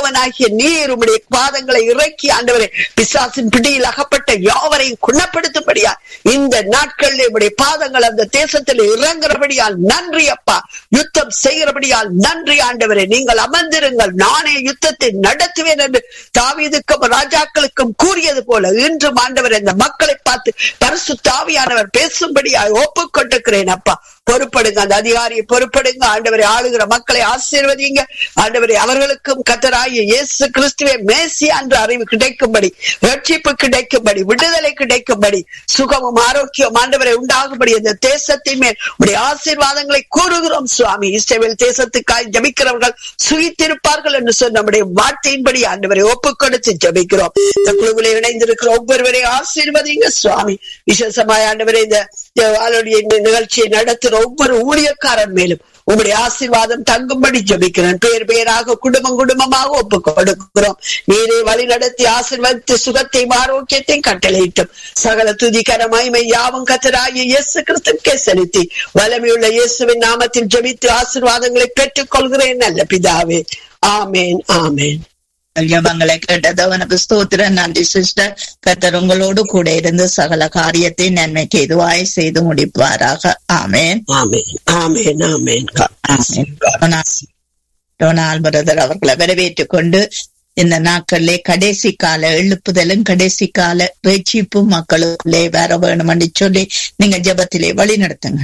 தேவனாகிய நீர் உம்முடைய பாதங்களை இறக்கி ஆண்டவரே பிசாசின் பிடியில் அகப்பட்ட யாவரையும் குணப்படுத்தும்படியா இந்த நாட்களில் உம்முடைய பாதங்கள் அந்த தேசத்தில் இறங்குறபடியால் நன்றி அப்பா யுத்தம் செய்கிறபடியால் நன்றி ஆண்டவரே நீங்கள் அமர்ந்திருங்கள் நானே யுத்தத்தை நடத்துவேன் என்று தாவீதுக்கும் ராஜாக்களுக்கும் கூறியது போல இன்றும் ஆண்டவர் இந்த மக்களை பார்த்து பரிசு தாவியானவர் பேசும்படியாய் ஒப்புக்கொண்டிருக்கிறேன் அப்பா பொறுப்படுங்க அந்த அதிகாரியை பொறுப்படுங்க ஆண்டவரை ஆளுகிற மக்களை ஆசீர்வதிங்க ஆண்டவரை அவர்களுக்கும் கத்தராகிய இயேசு கிறிஸ்துவே மேசி என்ற அறிவு கிடைக்கும்படி ரட்சிப்பு கிடைக்கும்படி விடுதலை கிடைக்கும்படி சுகமும் ஆரோக்கியம் ஆண்டவரை உண்டாகும்படி இந்த தேசத்தின் மேல் உடைய ஆசீர்வாதங்களை கூறுகிறோம் சுவாமி இஸ்ரேல் தேசத்துக்காய் ஜபிக்கிறவர்கள் சுகித்திருப்பார்கள் என்று சொன்ன நம்முடைய வார்த்தையின்படி ஆண்டவரை ஒப்புக் கொடுத்து ஜபிக்கிறோம் இந்த குழுவிலே இணைந்திருக்கிற ஒவ்வொருவரையும் ஆசீர்வதிங்க சுவாமி விசேஷமாய் ஆண்டவரை இந்த அவளுடைய இந்த நிகழ்ச்சியை நடத்துகிற ஒவ்வொரு ஊழியக்காரன் மேலும் உங்களுடைய ஆசீர்வாதம் தங்கும்படி ஜபிக்கிறேன் பேர் பேராக குடும்பம் குடும்பமாக ஒப்பு கொடுக்கிறோம் நீரை வழி நடத்தி ஆசீர்வதித்து சுகத்தையும் ஆரோக்கியத்தையும் கட்டளையிட்டும் சகல துதிகர மகிமை யாவும் கத்தராகிய இயேசு கிறிஸ்துக்கே செலுத்தி வலிமையுள்ள இயேசுவின் நாமத்தில் ஜபித்து ஆசீர்வாதங்களை பெற்றுக் கொள்கிறேன் நல்ல பிதாவே ஆமேன் ஆமேன் ஜபங்களை கேட்டதவனுக்கு ஸ்தோத்திரம் நன்றி சிஸ்டர் கத்தர் உங்களோடு கூட இருந்து சகல காரியத்தை நன்மைக்கு எதுவாய் செய்து முடிப்பாராக ஆமேன் ஆமேன் ஆமேன் ஆமேன் டொனால் பிரதர் அவர்களை வரவேற்றுக் கொண்டு இந்த நாட்களிலே கடைசி கால எழுப்புதலும் கடைசி கால ரட்சிப்பும் மக்களுக்குள்ளே வர வேணும் என்று சொல்லி நீங்க ஜபத்திலே வழி நடத்துங்க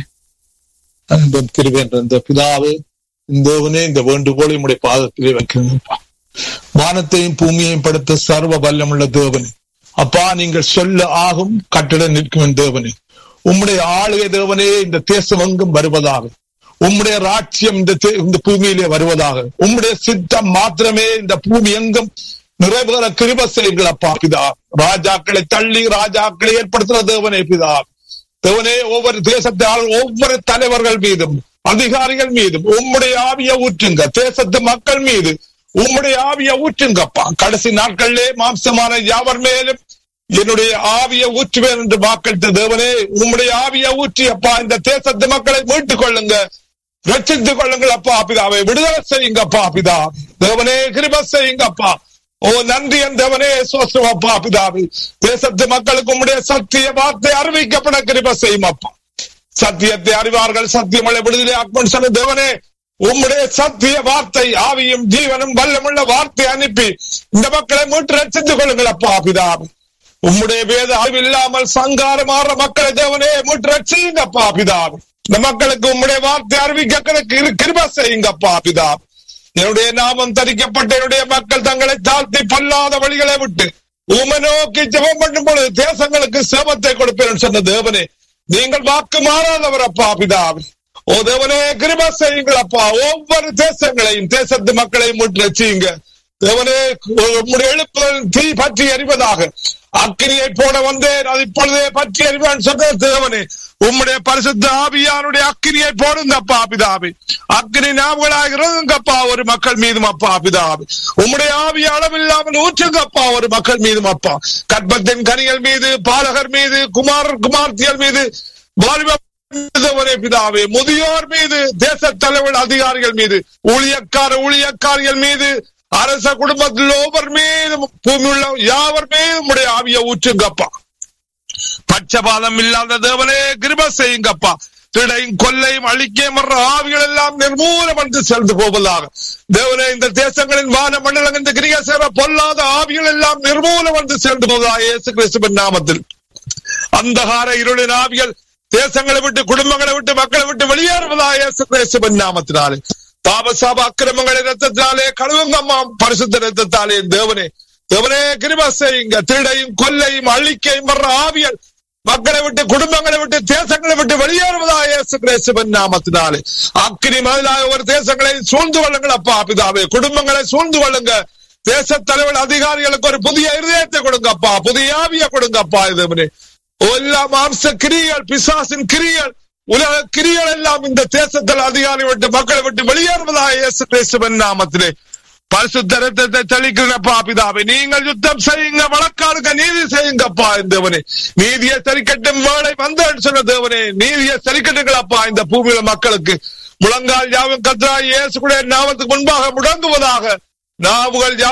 அன்பன் கிருபென்ற இந்த பிதாவே இந்த தேவனே இந்த வேண்டுகோளை உடைய பாதத்திலே வைக்கிறேன்ப்பா வானத்தையும் பூமியையும் படுத்த சர்வ வல்லமுள்ள தேவனே அப்பா நீங்கள் சொல்ல ஆகும் கட்டிட நிற்கும் தேவனே உம்முடைய ஆளுகை தேவனே இந்த தேசம் எங்கும் வருவதாக உம்முடைய ராட்சியம் இந்த இந்த பூமியிலே வருவதாக உம்முடைய சித்தம் மாத்திரமே இந்த பூமி எங்கும் நிறைவேற கிருப செய்யுங்கள் அப்பா பிதா ராஜாக்களை தள்ளி ராஜாக்களை ஏற்படுத்துற தேவனே பிதா தேவனே ஒவ்வொரு தேசத்தை ஒவ்வொரு தலைவர்கள் மீதும் அதிகாரிகள் மீதும் உம்முடைய ஆவிய ஊற்றுங்க தேசத்து மக்கள் மீது உம்முடைய ஆவிய ஊற்றுங்கப்பா கடைசி நாட்களிலே மாம்சமான யாவர் மேலும் என்னுடைய ஆவிய ஊற்றுவேன் என்று வாக்களித்த தேவனே உம்முடைய ஆவிய ஊற்றி அப்பா இந்த தேசத்து மக்களை மீட்டுக் கொள்ளுங்க ரட்சித்துக் கொள்ளுங்கள் அப்பா பிதாவை விடுதலை செய்யுங்கப்பா பிதா தேவனே கிருப செய்யுங்கப்பா ஓ நன்றி என் தேவனே சோசுவப்பா பிதாவி தேசத்து மக்களுக்கு உம்முடைய சத்திய வார்த்தை அறிவிக்கப்பட கிருப செய்யும் அப்பா சத்தியத்தை அறிவார்கள் சத்தியமலை விடுதலை ஆத்மன் சொன்ன தேவனே உம்முடைய சத்திய வார்த்தை ஆவியும் ஜீவனும் வல்லமுள்ள வார்த்தை அனுப்பி இந்த மக்களை மீட்டு ரசித்துக் கொள்ளுங்கள் அப்பா பிதாவி உம்முடைய வேத அறிவு இல்லாமல் சங்காரமாற மக்களை தேவனே மீட்டு ரசிங்கப்பா பிதாவி இந்த மக்களுக்கு உம்முடைய வார்த்தை அறிவிக்க கணக்கு கிருப செய்யுங்கப்பா பிதாவி என்னுடைய நாமம் தரிக்கப்பட்ட என்னுடைய மக்கள் தங்களை தாழ்த்தி பல்லாத வழிகளை விட்டு உமை நோக்கி ஜெபம் பண்ணும் பொழுது தேசங்களுக்கு சேமத்தை கொடுப்பேன் சொன்ன தேவனே நீங்கள் வாக்கு மாறாதவர் அப்பா பிதாவி ஓ தேவனே கிருப செய்யுங்கள் அப்பா ஒவ்வொரு தேசங்களையும் தேசத்து மக்களையும் முற்று செய்யுங்க தேவனே உம்முடைய எழுப்புதல் தீ பற்றி அறிவதாக அக்கினியை போட வந்தேன் அது இப்பொழுதே பற்றி அறிவான் சொன்ன தேவனே உம்முடைய பரிசுத்த ஆவியானுடைய அக்கினியை போடுங்கப்பா பிதாபி அக்கினி நாவுகளாகிறதுங்கப்பா ஒரு மக்கள் மீதும் அப்பா பிதாபி உம்முடைய ஆவி அளவில்லாமல் ஊற்றுங்கப்பா ஒரு மக்கள் மீதும் அப்பா கற்பத்தின் கனிகள் மீது பாலகர் மீது குமார் குமார்த்தியர் மீது வாலிப பிதாவே முதியோர் மீது தேச தலைவர் அதிகாரிகள் மீது ஊழியக்கார ஊழியக்காரிகள் மீது அரச குடும்பத்தில் ஒவ்வொரு மீதும் பூமி உள்ள யாவர் மீதும் உடைய ஆவிய ஊற்றுங்கப்பா பட்சபாதம் இல்லாத தேவனே கிருப செய்யுங்கப்பா திடையும் கொல்லையும் அழிக்கையும் வர்ற ஆவிகள் எல்லாம் நிர்மூலம் என்று சென்று போவதாக தேவனே இந்த தேசங்களின் வான மண்டலம் இந்த கிரிக சேர பொல்லாத ஆவிகள் எல்லாம் நிர்மூலம் என்று சென்று போவதாக இயேசு கிறிஸ்துவின் நாமத்தில் அந்தகார இருளின் ஆவிகள் தேசங்களை விட்டு குடும்பங்களை விட்டு மக்களை விட்டு வெளியேறுவதாக இயேசு கிறிஸ்துவின் நாமத்தினாலே பாபசாப அக்கிரமங்களை ரத்தத்தினாலே கழுவுங்கம்மா பரிசுத்த ரத்தத்தாலே தேவனே தேவனே கிருப செய்யுங்க திருடையும் கொல்லையும் அழிக்கையும் வர்ற ஆவியல் மக்களை விட்டு குடும்பங்களை விட்டு தேசங்களை விட்டு வெளியேறுவதாக இயேசு கிறிஸ்துவின் நாமத்தினாலே அக்கினி மதிலாக ஒரு தேசங்களை சூழ்ந்து கொள்ளுங்கள் அப்பா பிதாவே குடும்பங்களை சூழ்ந்து கொள்ளுங்க தேச தலைவர் அதிகாரிகளுக்கு ஒரு புதிய இருதயத்தை கொடுங்கப்பா புதிய ஆவிய கொடுங்கப்பா தேவனே எல்லா மாம்ச கிரிகள் பிசாசின் கிரிகள் உலக கிரிகள் எல்லாம் இந்த தேசத்தில் அதிகாரி விட்டு மக்களை விட்டு வெளியேறுவதாக இயேசு கிறிஸ்துவின் நாமத்திலே பரிசுத்த ரத்தத்தை தெளிக்கிறப்பா பிதாவை நீங்கள் யுத்தம் செய்யுங்க வழக்காடுங்க நீதி செய்யுங்கப்பா தேவனே நீதியை சரிக்கட்டும் வேலை வந்தேன்னு சொன்ன தேவனே நீதியை சரிக்கட்டுங்களப்பா இந்த பூமியில மக்களுக்கு முழங்கால் யாவும் கத்ரா இயேசு கூட நாமத்துக்கு முன்பாக முடங்குவதாக நாவுகள்